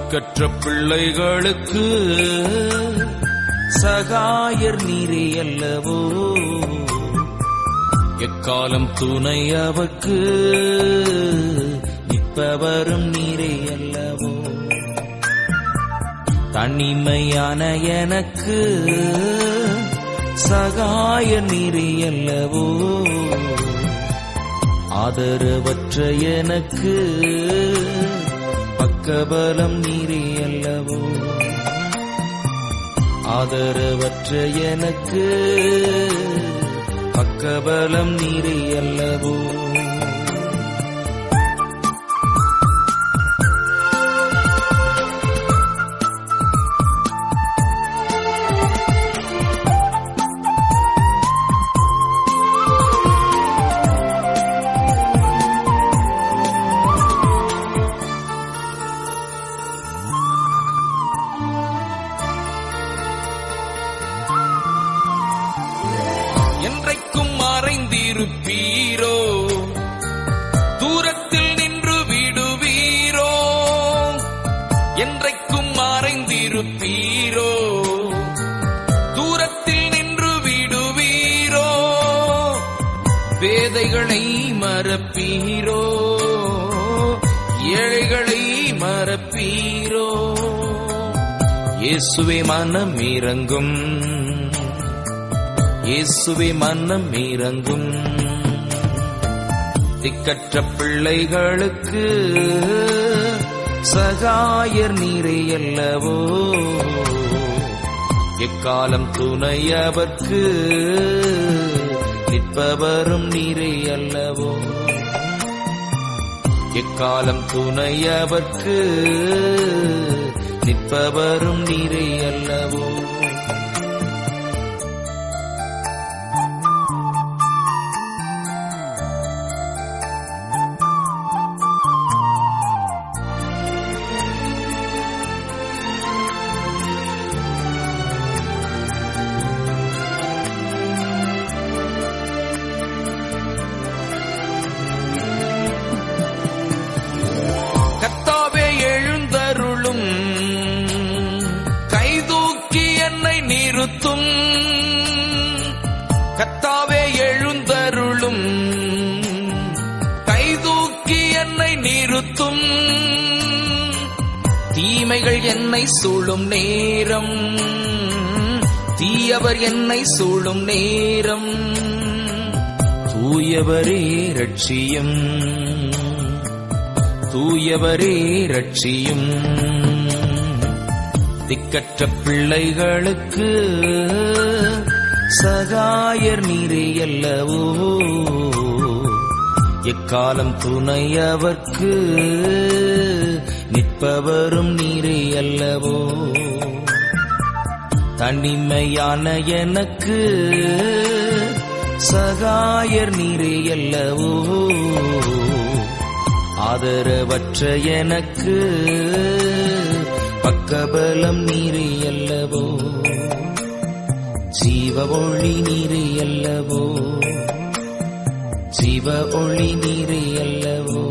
திக்கற்ற பிள்ளைகளுக்கு சகாயர் நீரே அல்லவோ எக்காலம் துணை அவர்க்கு நிற்பவரும் நீரே அல்லவோ தனிமையான எனக்கு சகாய நீரே அல்லவோ ஆதரவற்ற எனக்கு பக்கபலம் நீரே அல்லவோ ஆதரவற்ற எனக்கு பக்கபலம் நீரே அல்லவோ என்றைக்கும் மறைந்திருப்பீரோ தூரத்தில் நின்று விடுவீரோ என்றைக்கும் மறைந்திருப்பீரோ தூரத்தில் நின்று விடுவீரோ வேதைகளை மறப்பீரோ ஏழைகளை மறப்பீரோ இயேசுவே மனம் இறங்கும் இயேசுவே மனம் இறங்கும் திக்கற்ற பிள்ளைகளுக்கு சகாயர் நீரே அல்லவோ எக்காலம் துணை அவர்க்கு நிற்பவரும் நீரே அல்லவோ எக்காலம் துணை அவர்க்கு நிற்பவரும் நீரே அல்லவோ கர்த்தாவே எழுந்தருளும் கைதூக்கி என்னை நிறுத்தும் கர்த்தாவே எழுந்தருளும் கைதூக்கி என்னை நிறுத்தும் தீமைகள் என்னை சூழும் நேரம் தீயவர் என்னை சூழும் நேரம் தூயவரே ரட்சியம் தூயவரே ரட்சியும் திக்கற்ற பிள்ளைகளுக்கு சகாயர் நீரே அல்லவோ எக்காலம் துணை அவர்க்கு நிற்பவரும் நீரே அல்லவோ தனிமையான எனக்கு சகாயர் நீரே அல்லவோ ஆதரவற்ற எனக்கு பக்கபலம் நீரே அல்லவோ ஜீவ ஒளி நீரே அல்லவோ ஜீவ ஒளி நீரே அல்லவோ